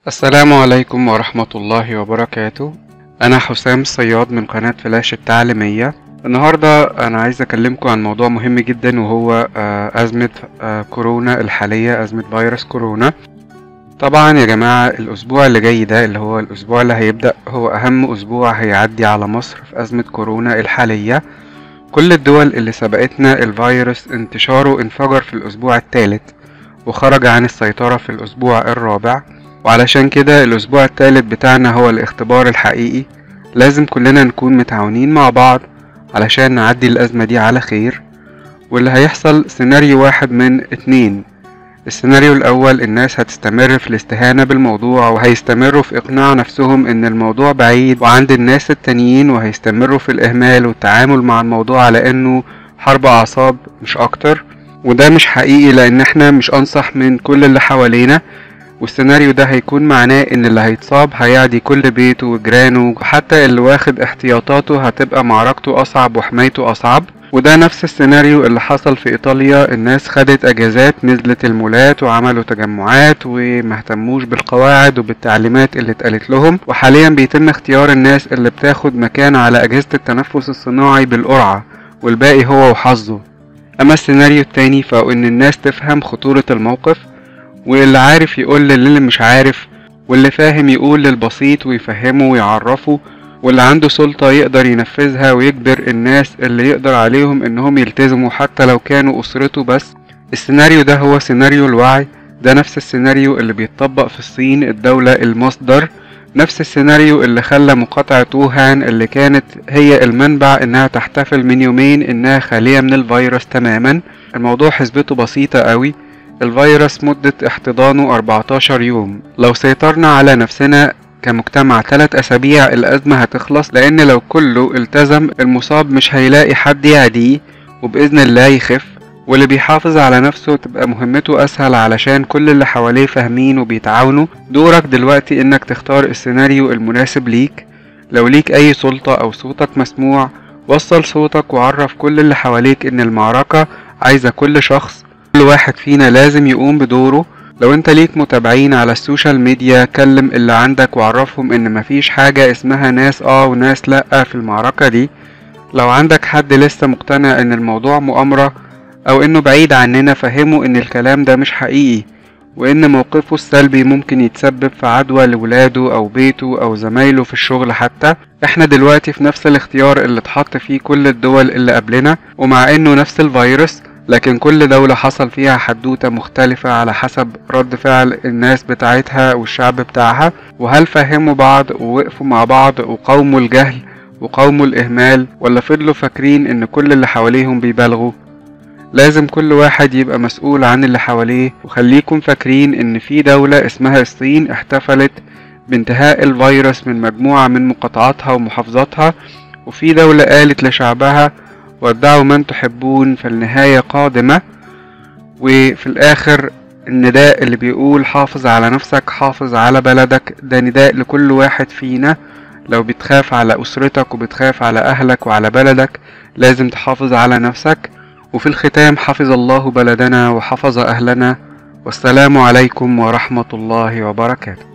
السلام عليكم ورحمة الله وبركاته أنا حسام الصياد من قناة فلاش التعليمية النهاردة أنا عايز أكلمكم عن موضوع مهم جدا وهو آه، أزمة آه، كورونا الحالية أزمة فيروس كورونا طبعا يا جماعة الأسبوع اللي جاي ده اللي هو الأسبوع اللي هيبدأ هو أهم أسبوع هيعدي على مصر في أزمة كورونا الحالية كل الدول اللي سبقتنا الفيروس انتشاره انفجر في الأسبوع الثالث وخرج عن السيطرة في الأسبوع الرابع وعلشان كده الأسبوع الثالث بتاعنا هو الاختبار الحقيقي لازم كلنا نكون متعاونين مع بعض علشان نعدي الأزمة دي على خير واللي هيحصل سيناريو واحد من اتنين السيناريو الأول الناس هتستمر في الاستهانة بالموضوع وهيستمروا في إقناع نفسهم إن الموضوع بعيد وعند الناس التانيين وهيستمروا في الإهمال والتعامل مع الموضوع على إنه حرب أعصاب مش أكتر وده مش حقيقي لأن احنا مش أنصح من كل اللي حوالينا والسيناريو ده هيكون معناه ان اللي هيتصاب هيعدي كل بيته وجيرانه وحتى اللي واخد احتياطاته هتبقى معركته اصعب وحمايته اصعب وده نفس السيناريو اللي حصل في ايطاليا الناس خدت اجازات نزلت المولات وعملوا تجمعات ومهتموش بالقواعد وبالتعليمات اللي اتقالت لهم وحاليا بيتم اختيار الناس اللي بتاخد مكان على اجهزة التنفس الصناعي بالقرعة والباقي هو وحظه اما السيناريو التاني فهو ان الناس تفهم خطورة الموقف واللي عارف يقول للي مش عارف واللي فاهم يقول للبسيط ويفهمه ويعرفه واللي عنده سلطة يقدر ينفذها ويجبر الناس اللي يقدر عليهم انهم يلتزموا حتى لو كانوا اسرته بس السيناريو ده هو سيناريو الوعي ده نفس السيناريو اللي بيتطبق في الصين الدولة المصدر نفس السيناريو اللي خلى مقاطعة ووهان اللي كانت هي المنبع انها تحتفل من يومين انها خالية من الفيروس تماما الموضوع حسبته بسيطة قوي الفيروس مدة احتضانه 14 يوم لو سيطرنا على نفسنا كمجتمع ثلاث أسابيع الأزمة هتخلص لأن لو كله التزم المصاب مش هيلاقي حد يعديه وبإذن الله يخف واللي بيحافظ على نفسه تبقى مهمته أسهل علشان كل اللي حواليه فاهمين وبيتعاونوا دورك دلوقتي إنك تختار السيناريو المناسب ليك لو ليك أي سلطة أو صوتك مسموع وصل صوتك وعرف كل اللي حواليك إن المعركة عايزة كل شخص كل واحد فينا لازم يقوم بدوره لو انت ليك متابعين على السوشيال ميديا كلم اللي عندك وعرفهم ان مفيش حاجة اسمها ناس اه وناس لأ في المعركة دي لو عندك حد لسه مقتنع ان الموضوع مؤامرة او انه بعيد عننا فهمه ان الكلام ده مش حقيقي وان موقفه السلبي ممكن يتسبب في عدوى لولاده او بيته او زمايله في الشغل حتى احنا دلوقتي في نفس الاختيار اللي اتحط فيه كل الدول اللي قبلنا ومع انه نفس الفيروس لكن كل دولة حصل فيها حدوتة مختلفة على حسب رد فعل الناس بتاعتها والشعب بتاعها وهل فهموا بعض ووقفوا مع بعض وقاوموا الجهل وقاوموا الإهمال ولا فضلوا فاكرين إن كل اللي حواليهم بيبالغوا لازم كل واحد يبقى مسؤول عن اللي حواليه وخليكم فاكرين إن في دولة اسمها الصين احتفلت بانتهاء الفيروس من مجموعة من مقاطعاتها ومحافظاتها وفي دولة قالت لشعبها ودعوا من تحبون فالنهاية قادمة وفي الآخر النداء اللي بيقول حافظ على نفسك حافظ على بلدك ده نداء لكل واحد فينا لو بتخاف على أسرتك وبتخاف على أهلك وعلى بلدك لازم تحافظ على نفسك وفي الختام حفظ الله بلدنا وحفظ أهلنا والسلام عليكم ورحمة الله وبركاته